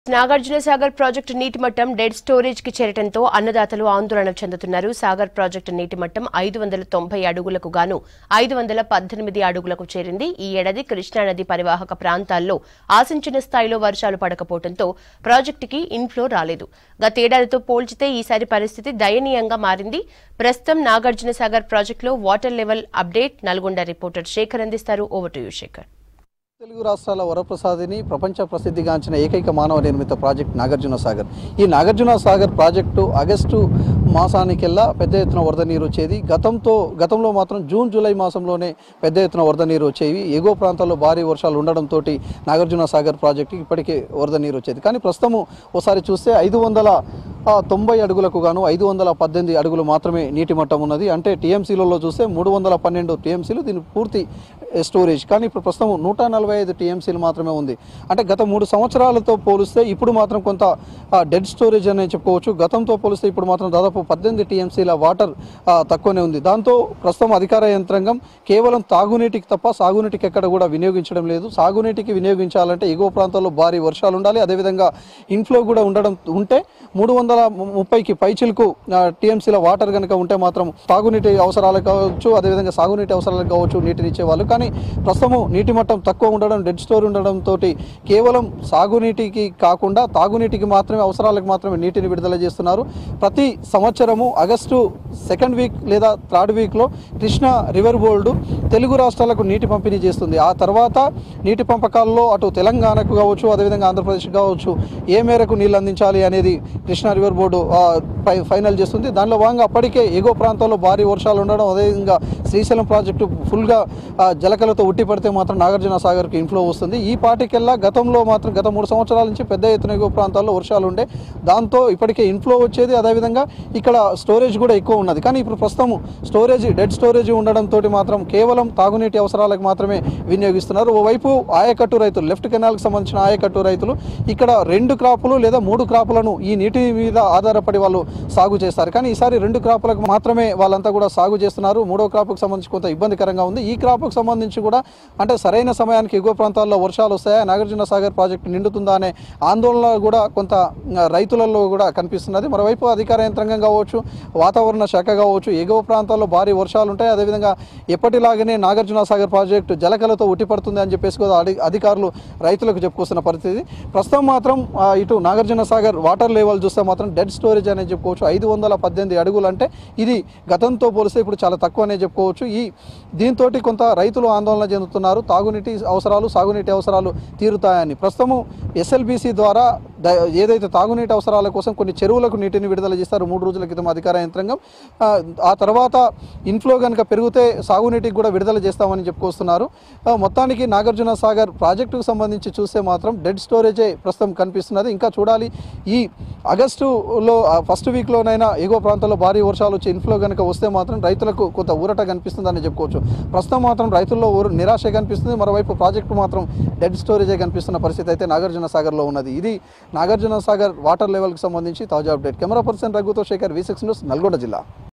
Nagarjuna Sagar project నీటి మట్టం dead storage కి చేరటంతో అన్నదాతలు ఆందోళన చెందుతున్నారు సాగర్ ప్రాజెక్టు నీటి మట్టం ఐదు వందల తొంభై అడుగులకు గాను ఐదు వందల పద్దెనిమిది అడుగులకు చేరింది ఈ ఏడాది కృష్ణానది పరివాహక ప్రాంతాల్లో ఆశించిన స్థాయిలో వర్షాలు పడకపోవడంతో ప్రాజెక్టుకి ఇన్ఫ్లో రాలేదు గతేడాదితో పోల్చితే ఈసారి పరిస్థితి దయనీయంగా మారింది ప్రస్తుతం నాగార్జున సాగర్ ప్రాజెక్టులో water level update Nalgonda reporter Shekar అందిస్తారు over to you Shekar Telugu రాష్ట్రాల వరప్రసాదిని ప్రపంచ ప్రసిద్ధిగాంచిన ఏకైక మానవ నిర్మిత ప్రాజెక్ట్ నాగార్జున సాగర్ ఈ నాగార్జున సాగర్ ప్రాజెక్టు ఆగస్టు మాసానికెల్లా పెద్ద ఎత్తున వరద నీరు వచ్చేది గతంతో గతంలో మాత్రం జూన్ జూలై మాసంలోనే పెద్ద ఎత్తున వరద నీరు వచ్చేవి ఎగువ ప్రాంతాల్లో భారీ వర్షాలు ఉండడంతో నాగార్జున సాగర్ ప్రాజెక్టుకి ఇప్పటికే వరద నీరు వచ్చేది కానీ ప్రస్తుతము ఒకసారి చూస్తే ఐదు వందల ఆ, తొంభై అడుగులకు గాను ఐదు వందల పద్దెనిమిది అడుగులు మాత్రమే నీటి మట్టం ఉన్నది అంటే టీఎంసీలలో చూస్తే మూడు వందల పన్నెండు టీఎంసీలు దీని పూర్తి ఏ, స్టోరేజ్ కానీ ఇప్పుడు ప్రస్తుతం నూట నలభై ఐదు టీఎంసీలు మాత్రమే ఉంది అంటే గత మూడు సంవత్సరాలతో పోలిస్తే ఇప్పుడు మాత్రం కొంత ఆ, డెడ్ స్టోరేజ్ అని చెప్పుకోవచ్చు గతంతో పోలిస్తే ఇప్పుడు మాత్రం దాదాపు పద్దెనిమిది టీఎంసీల వాటర్ ఆ, తక్కువనే ఉంది దాంతో ప్రస్తుతం అధికార యంత్రాంగం కేవలం తాగునీటికి తప్ప సాగునీటికి ఎక్కడ కూడా వినియోగించడం లేదు సాగునీటికి వినియోగించాలంటే ఎగువ ప్రాంతాల్లో భారీ వర్షాలు ఉండాలి అదేవిధంగా ఇన్ఫ్లో కూడా ఉండడం ఉంటే మూడు వందల ముప్పైకి పైచిలకు టీఎంసీల వాటర్ కనుక ఉంటే మాత్రం తాగునీటి అవసరాలకు కావచ్చు అదేవిధంగా సాగునీటి అవసరాలకు కావచ్చు నీటిని ఇచ్చేవాళ్ళు కానీ ప్రస్తుతము నీటి మట్టం తక్కువ ఉండడం డెడ్ స్టోర్ ఉండడంతో కేవలం సాగునీటికి కాకుండా తాగునీటికి మాత్రమే అవసరాలకు మాత్రమే నీటిని విడుదల చేస్తున్నారు ప్రతి సంవత్సరము ఆగస్టు సెకండ్ వీక్ లేదా థర్డ్ వీక్లో కృష్ణా రివర్ బోర్డు తెలుగు రాష్ట్రాలకు నీటి పంపిణీ చేస్తుంది ఆ తర్వాత నీటి పంపకాల్లో అటు తెలంగాణకు కావచ్చు అదేవిధంగా ఆంధ్రప్రదేశ్ కావచ్చు ఏ మేరకు నీళ్ళు అందించాలి అనేది కృష్ణా రివర్ బోర్డు ఆ, ఫై- ఫైనల్ చేస్తుంది దానిలో భాగంగా అప్పటికే ఎగువ ప్రాంతాల్లో భారీ వర్షాలు ఉండడం అదేవిధంగా శ్రీశైలం ప్రాజెక్టు ఫుల్గా ఆ, జలకలతో ఉట్టి పడితే మాత్రం నాగార్జున సాగర్కి ఇన్ఫ్లో వస్తుంది ఈ పాటికెల్లా గతంలో మాత్రం గత మూడు సంవత్సరాల నుంచి పెద్ద ఎత్తున ఎగువ ప్రాంతాల్లో వర్షాలు ఉండే దాంతో ఇప్పటికే ఇన్ఫ్లో వచ్చేది అదేవిధంగా ఇక్కడ స్టోరేజ్ కూడా ఎక్కువ ఉన్నది కానీ ఇప్పుడు ప్రస్తుతం స్టోరేజ్ డెడ్ స్టోరేజ్ ఉండడంతో మాత్రం కేవలం తాగునీటి అవసరాలకు మాత్రమే వినియోగిస్తున్నారు ఓవైపు ఆయకట్టు రైతులు లెఫ్ట్ కెనాల్కి సంబంధించిన ఆయకట్టు రైతులు ఇక్కడ రెండు క్రాపులు లేదా మూడు క్రాపులను ఈ నీటి మీద ఆధారపడి వాళ్ళు సాగు చేస్తారు కానీ ఈసారి రెండు క్రాపులకు మాత్రమే వాళ్ళంతా కూడా సాగు చేస్తున్నారు మూడో క్రాప్కు సంబంధించి కొంత ఇబ్బందికరంగా ఉంది ఈ క్రాప్కు సంబంధించి కూడా అంటే సరైన సమయానికి ఎగువ ప్రాంతాల్లో వర్షాలు వస్తాయా నాగార్జున సాగర్ ప్రాజెక్టు నిండుతుందా అనే ఆందోళన కూడా కొంత ఆ, రైతులలో కూడా కనిపిస్తున్నది మరోవైపు అధికార యంత్రాంగం కావచ్చు వాతావరణ శాఖ కావచ్చు ఎగువ ప్రాంతాల్లో భారీ వర్షాలు ఉంటాయి అదేవిధంగా ఎప్పటిలాగానే నాగార్జున సాగర్ ప్రాజెక్టు జలకలతో ఉట్టిపడుతుంది అని చెప్పేసి కూడా అధి- అధికారులు రైతులకు చెప్పుకొస్తున్న పరిస్థితి ప్రస్తుతం మాత్రం ఆ, ఇటు నాగార్జున సాగర్ వాటర్ లెవెల్ చూస్తే మాత్రం డెడ్ స్టోరేజ్ అనేది చెప్పుకోవచ్చు ఐదు వందల పద్దెనిమిది అడుగులు అంటే ఇది గతంతో పోలిస్తే ఇప్పుడు చాలా తక్కువ అనే చెప్పుకోవచ్చు ఈ దీంతో కొంత రైతులు ఆందోళన చెందుతున్నారు తాగునీటి అవసరాలు సాగునీటి అవసరాలు తీరుతాయని ప్రస్తుతము ఎస్ఎల్బిసి ద్వారా ద- ఏదైతే తాగునీటి అవసరాల కోసం కొన్ని చెరువులకు నీటిని విడుదల చేస్తారు మూడు రోజుల క్రితం అధికార యంత్రాంగం ఆ, ఆ తర్వాత ఇన్ఫ్లో కనుక పెరిగితే సాగునీటికి కూడా విడుదల చేస్తామని చెప్పుకొస్తున్నారు ఆ, మొత్తానికి నాగార్జున సాగర్ ప్రాజెక్టుకు సంబంధించి చూస్తే మాత్రం డెడ్ స్టోరేజే ప్రస్తుతం కనిపిస్తున్నది ఇంకా చూడాలి ఈ ఆగస్టులో ఆ, ఫస్ట్ వీక్లోనైనా ఎగువ ప్రాంతాల్లో భారీ వర్షాలు వచ్చి ఇన్ఫ్లో కనుక వస్తే మాత్రం రైతులకు కొంత ఊరట కనిపిస్తుందని చెప్పుకోవచ్చు ప్రస్తుతం మాత్రం రైతుల్లో ఊరు నిరాశ కనిపిస్తుంది మరోవైపు ప్రాజెక్టు మాత్రం డెడ్ స్టోరేజే కనిపిస్తున్న పరిస్థితి అయితే నాగార్జున సాగర్లో ఉన్నది ఇది నాగార్జున సాగర్ వాటర్ లెవెల్కి సంబంధించి తాజా అప్డేట్ కెమెరా పర్సన్ రఘుతో Shekar V six news Nalgonda జిల్లా